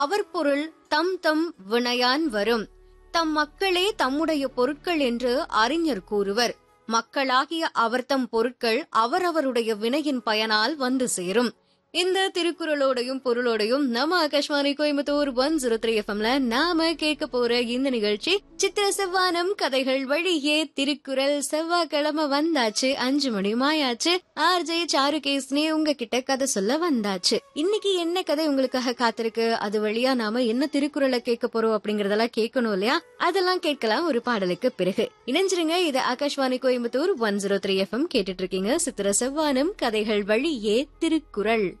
அவர் பொருள் தம் தம் வினையான் வரும் தம் மக்களே தம்முடைய பொருட்கள் என்று அறிஞர் கூறுவர் மக்களாகிய அவர்தம் பொருட்கள் அவரவருடைய வினையின் பயனால் வந்து சேரும் இந்த திருக்குறளோடையும் பொருளோடையும் நம்ம Akashvani Coimbatore one zero three எஃப்எம்ல நாம கேட்க போற இந்த நிகழ்ச்சி சித்திர செவ்வானம் கதைகள் வழியே திருக்குறள் செவ்வாய்க்கிழமை வந்தாச்சு அஞ்சு மணி மாயாச்சு ஆர்ஜே சாருகேஸ்னே உங்ககிட்ட கதை சொல்ல வந்தாச்சு இன்னைக்கு என்ன கதை உங்களுக்காக காத்திருக்கு அது வழியா நாம என்ன திருக்குறளை கேட்க போறோம் அப்படிங்கறதெல்லாம் கேட்கணும் இல்லையா அதெல்லாம் கேட்கலாம் ஒரு பாடலுக்கு பிறகு இணைஞ்சிருங்க இது Akashvani Coimbatore one zero three FM கேட்டுட்டு இருக்கீங்க சித்திர செவ்வானம் கதைகள் வழியே திருக்குறள்